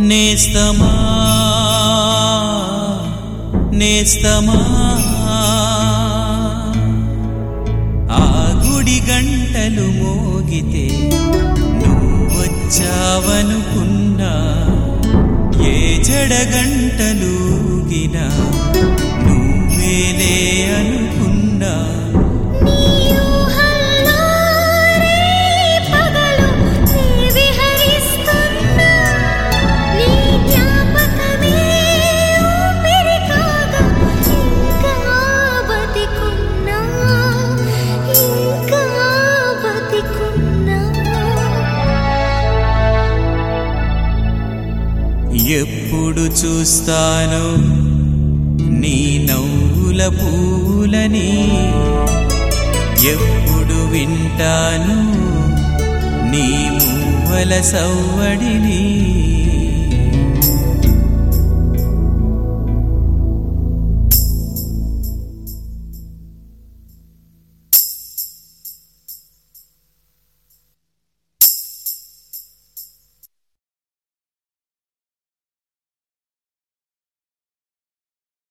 నేస్తమా నేస్తమా ఆ గుడి గంటలు మోగితే నువ్వొచ్చావనుకున్నా ఏ జడ గంటలూగినా నువ్వేలే అనుకున్నా నీ ఊహల్లో రే పగలు నీ విహరిస్తున్నా నీ జ్ఞాపకమే ఊపిరి కాగా ఇంకా బతికున్నా ఇంకా బతికున్నా ఎప్పుడు చూస్తాను నీ నవ్వుల పూలని ఎప్పుడు వింటాను నీ మువ్వల సవ్వడిని